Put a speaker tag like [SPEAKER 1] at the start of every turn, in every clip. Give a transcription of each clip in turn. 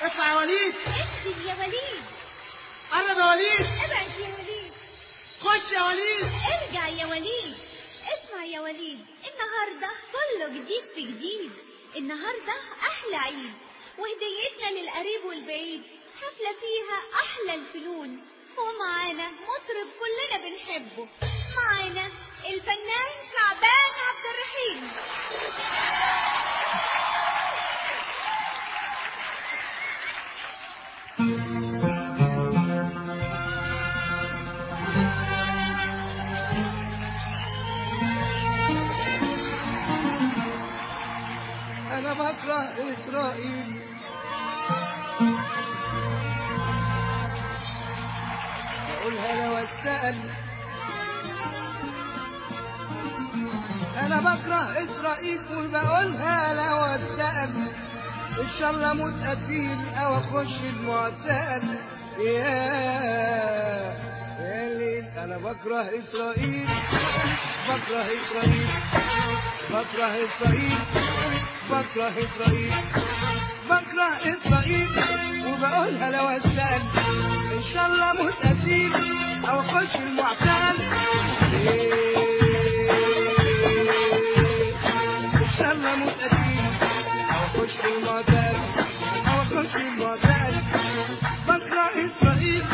[SPEAKER 1] اطلع يا وليد
[SPEAKER 2] انزل يا وليد
[SPEAKER 1] قرب يا وليد
[SPEAKER 2] ابعد يا وليد
[SPEAKER 1] خش يا وليد
[SPEAKER 2] ارجع يا وليد اسمع يا وليد النهارده كله جديد في جديد النهارده احلى عيد وهديتنا للقريب والبعيد حفله فيها احلى الفنون ومعانا مطرب كلنا بنحبه معانا الفنان شعبان عبد الرحيم
[SPEAKER 1] انا بكره اسرائيل بقولها لو اتسأل انا بكره اسرائيل وبقولها لو اتسأل ان شاء الله اموت قتيل او اخش المعتقل يا يا ليل انا بكره اسرائيل بكره اسرائيل بكره اسرائيل بكره اسرائيل بكره اسرائيل وبقولها لو اسال ان شاء الله اموت قتيل او اخش المعتقل ان شاء الله اموت قتيل او اخش المعتقل او اخش المعتقل بكره اسرائيل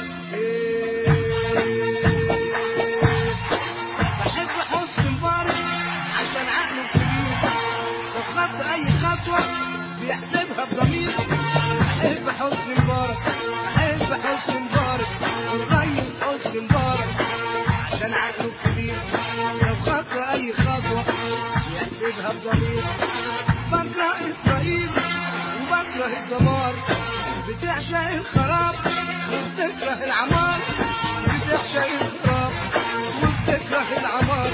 [SPEAKER 1] بحب حسن مبارك عشان عقله كبير لو خط اي خطوه بيحسبها بضمير بحب حسن مبارك بحب حسن مبارك الريس حسن مبارك عشان عقله كبير لو خط اي خطوه بيحسبها بضمير بكره اسرائيل وبكره الدمار بتعشق الخراب وبتكره العمار بتعشق الخراب وبتكره العمار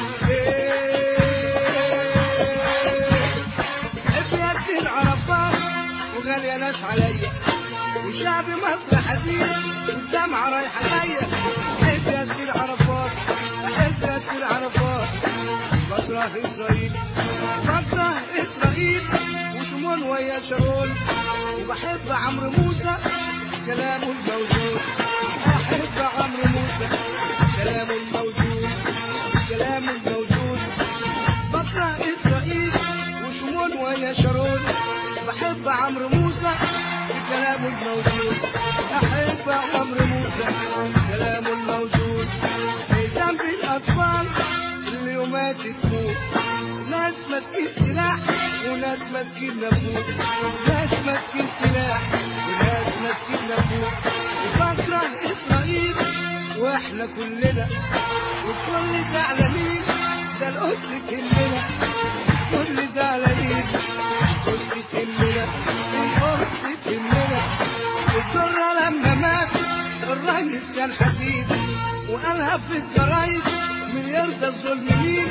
[SPEAKER 1] ابيات العرفات وغالية ناس عليا وشعب مصر حزين والدمعة رايحة جاية احب ياسر العرفات احب ياسر العرفات بكره اسرائيل بكره اسرائيل وشمون ويا شرول وبحب عمرو موسى كلامه الموجود احب عمرو موسى كلامه الموجود كلامه الموجود بكره اسرائيل وشمون ويا شرول بحب عمرو موسى كلامه الموجود احب عمرو موسى كلامه الموجود في ذنب الاطفال اليومات تموت ناس ماسكين سلاح وناس ماسكين نبوت ناس ماسكين سلاح وناس ماسكين نبوت وبكره اسرائيل واحنا كلنا والكل زعلانين ده القدس كلنا كل زعلانين القدس كلنا القدس كلنا الدرة لما مات الريس كان حديد وقالها في الجرايد من يرضى الظلم مين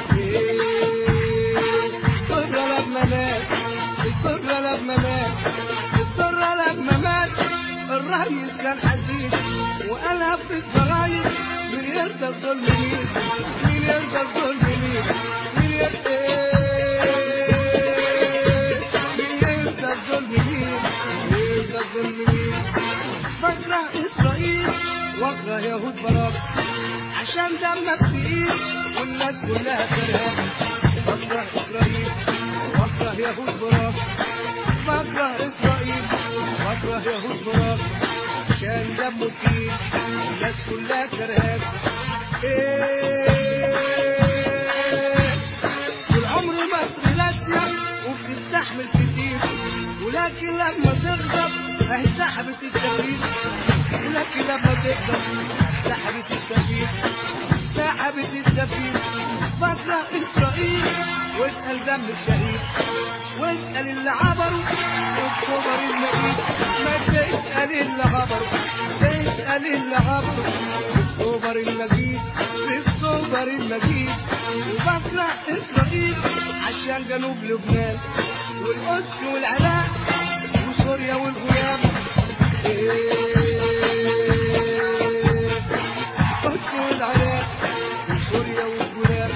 [SPEAKER 1] الدرة لما مات الدرة لما مات الدرة لما مات الريس كان حديد وقالها في الجرايد من يرضى الظلم مين مين يرضى الظلم مين مين يرضى مين يرضى الظلم مين مين يرضى الظلم مين بكره اسرائيل واكره يهود براك عشان دمك تقيل والناس كلها كرهاك بكره اسرائيل واكره يهود براك بكره اسرائيل واكره يهود براك عشان دمه تقيل والناس كلها كرهاك ايه والعمر مصر لاسية وبتستحمل كتير ولكن لما تغضب اهي سحبت التغيير ولكن لما تغضب سحبت التغيير سحبت التغيير بكره اسرائيل واسال دم الشهيد واسال اللي عبروا اكتوبر المجيد ما تسال اللي عبروا تسال اللي عبروا اكتوبر المجيد في اكتوبر المجيد وبكره اسرائيل عشان جنوب لبنان والقدس والعراق وسوريا والغياب القدس والعراق وسوريا والغياب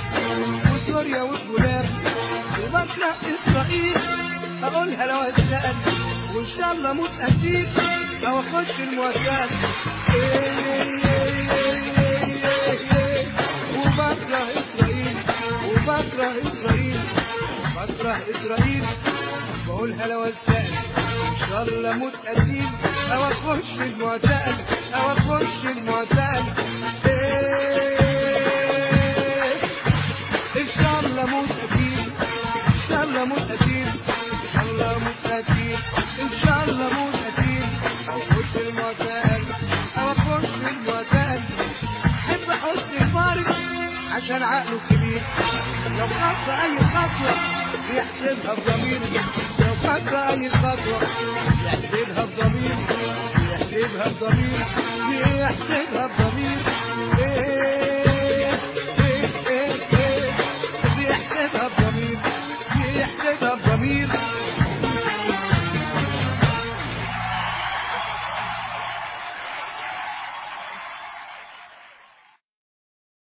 [SPEAKER 1] وسوريا والغياب وبكره اسرائيل اقولها لو اتسال وان شاء الله اموت اكيد او اخش المؤسسات وبكره اسرائيل وبكره اسرائيل بكره اسرائيل بقولها لو السائل ان شاء الله اموت قتيل او اخش المعتقل او اخش المعتقل إيه ان شاء الله اموت قتيل ان شاء الله اموت قتيل ان شاء الله اموت قتيل ان شاء الله اموت قتيل او اخش المعتقل او اخش المعتقل احب حسن الفارق عشان عقله كبير لو خط اي خطوه بيحسبها بضمير لو خط اي خطوه بيحسبها بضمير بيحسبها بضمير بيحسبها بضمير إيه إيه إيه إيه بيحسبها بضمير بيحسبها بضمير